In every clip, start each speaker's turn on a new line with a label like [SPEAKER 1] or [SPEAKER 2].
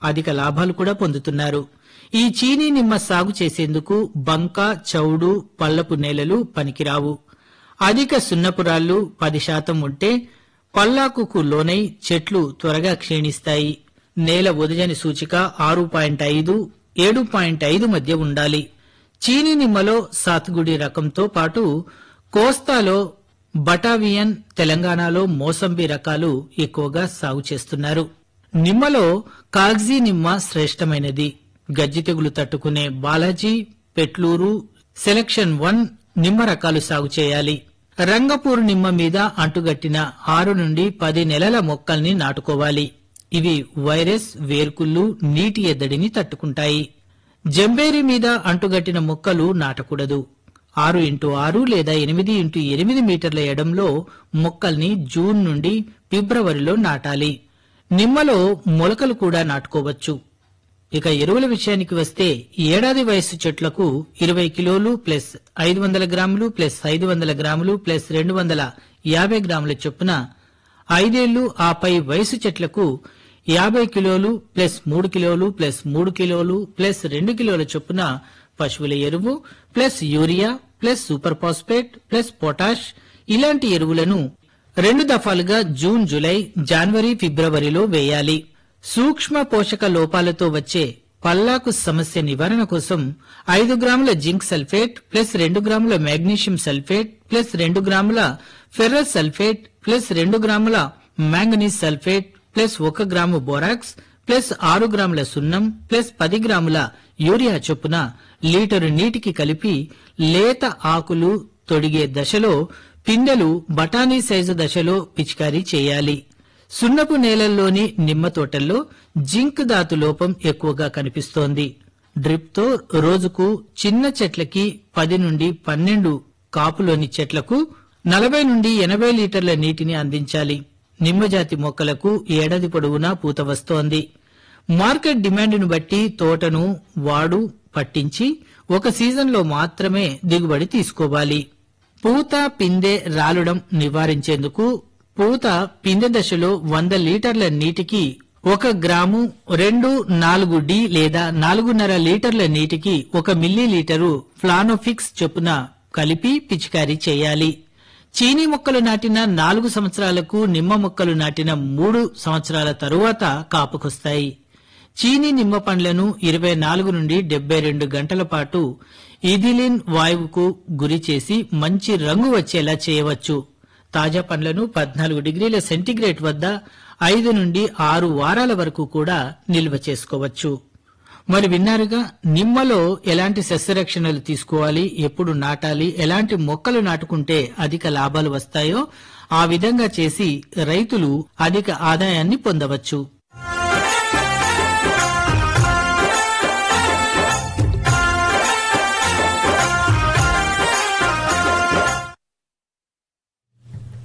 [SPEAKER 1] అధిక లాభాలు కూడా పొందుతున్నారు ఈ చీనీ నిమ్మ సాగు చేసేందుకు బంక చౌడు పల్లపు నేలలు పనికిరావు అధిక సున్నపురాళ్లు పది శాతం ఉంటే పల్లాకుకు లోనై చెట్లు త్వరగా క్షీణిస్తాయి నేల ఉదజని సూచిక ఆరు పాయింట్ ఐదు ఏడు పాయింట్ ఐదు మధ్య ఉండాలి చీనీ నిమ్మలో సాత్గుడి రకంతో పాటు కోస్తాలో బటావియన్ తెలంగాణలో మోసంబి రకాలు ఎక్కువగా సాగు చేస్తున్నారు నిమ్మలో కాగ్జీ నిమ్మ శ్రేష్టమైనది గజ్జి తెగులు తట్టుకునే బాలాజీ పెట్లూరు సెలక్షన్ వన్ నిమ్మ రకాలు సాగు చేయాలి రంగపూర్ నిమ్మ మీద అంటుగట్టిన ఆరు నుండి పది నెలల మొక్కల్ని నాటుకోవాలి ఇవి వైరస్ వేర్కుళ్ళు నీటి ఎద్దడిని తట్టుకుంటాయి జంబేరి మీద అంటుగట్టిన మొక్కలు నాటకూడదు ఆరు ఇంటూ ఆరు లేదా ఎనిమిది ఇంటూ ఎనిమిది మీటర్ల ఎడంలో మొక్కల్ని జూన్ నుండి ఫిబ్రవరిలో నాటాలి నిమ్మలో మొలకలు కూడా నాటుకోవచ్చు ఇక ఎరువుల విషయానికి వస్తే ఏడాది వయస్సు చెట్లకు ఇరవై కిలోలు ప్లస్ ఐదు వందల గ్రాములు ప్లస్ ఐదు వందల గ్రాములు ప్లస్ రెండు వందల యాభై గ్రాముల చొప్పున ఐదేళ్లు ఆపై వయసు చెట్లకు యాభై కిలోలు ప్లస్ మూడు కిలోలు ప్లస్ మూడు కిలోలు ప్లస్ రెండు కిలోల చొప్పున పశువుల ఎరువు plus urea plus super phosphate plus potash ఇలాంటి ఎరువులను రెండు దఫాలుగా జూన్ జూలై జనవరి ఫిబ్రవరిలో వేయాలి సూక్ష్మ పోషక లోపాలతో వచ్చే పల్లాకు సమస్య నివారణ కోసం ఐదు గ్రాముల జింక్ సల్ఫేట్ ప్లస్ రెండు గ్రాముల మాగ్నీషియం సల్ఫేట్ ప్లస్ రెండు గ్రాముల ఫెర్రస్ సల్ఫేట్ ప్లస్ రెండు గ్రాముల మ్యాంగనీస్ సల్ఫేట్ ప్లస్ ఒక గ్రాము బోరాక్స్ ప్లస్ ఆరు గ్రాముల సున్నం ప్లస్ పది గ్రాముల యూరియా చొప్పున లీటరు నీటికి కలిపి లేత ఆకులు తొడిగే దశలో పిందెలు బఠానీ సైజు దశలో పిచికారీ చేయాలి సున్నపు నేలల్లోని నిమ్మ తోటల్లో జింక్ ధాతు లోపం ఎక్కువగా కనిపిస్తోంది డ్రిప్ తో రోజుకు చిన్న చెట్లకి పది నుండి పన్నెండు కాపులోని చెట్లకు నలభై నుండి ఎనభై లీటర్ల నీటిని అందించాలి నిమ్మజాతి మొక్కలకు ఏడాది పొడవునా పూత వస్తోంది మార్కెట్ డిమాండ్ను బట్టి తోటను వాడు పట్టించి ఒక సీజన్లో మాత్రమే దిగుబడి తీసుకోవాలి పూత పిందె రాలుడం నివారించేందుకు పూత పిందె దశలో వంద లీటర్ల నీటికి ఒక గ్రాము రెండు నాలుగు డి లేదా నాలుగున్నర లీటర్ల నీటికి ఒక మిల్లీ లీటరు ఫ్లానోఫిక్స్ చొప్పున కలిపి పిచికారీ చేయాలి చీనీ మొక్కలు నాటిన నాలుగు సంవత్సరాలకు నిమ్మ మొక్కలు నాటిన మూడు సంవత్సరాల తరువాత కాపుకొస్తాయి చీనీ నిమ్మ పండ్లను ఇరవై నాలుగు నుండి డెబ్బై రెండు గంటల పాటు ఇథిలిన్ వాయువుకు గురి చేసి మంచి రంగు వచ్చేలా చేయవచ్చు తాజా పండ్లను పద్నాలుగు డిగ్రీల సెంటీగ్రేడ్ వద్ద ఐదు నుండి ఆరు వారాల వరకు కూడా నిల్వ చేసుకోవచ్చు మరి విన్నారుగా నిమ్మలో ఎలాంటి సస్యరక్షణలు తీసుకోవాలి ఎప్పుడు నాటాలి ఎలాంటి మొక్కలు నాటుకుంటే అధిక లాభాలు వస్తాయో ఆ విధంగా చేసి రైతులు అధిక ఆదాయాన్ని పొందవచ్చు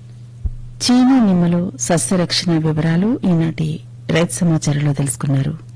[SPEAKER 2] చీనీ నిమ్మలో సస్యరక్షణ వివరాలు ఈనాటి రైతు సమాచారంలో తెలుసుకున్నారు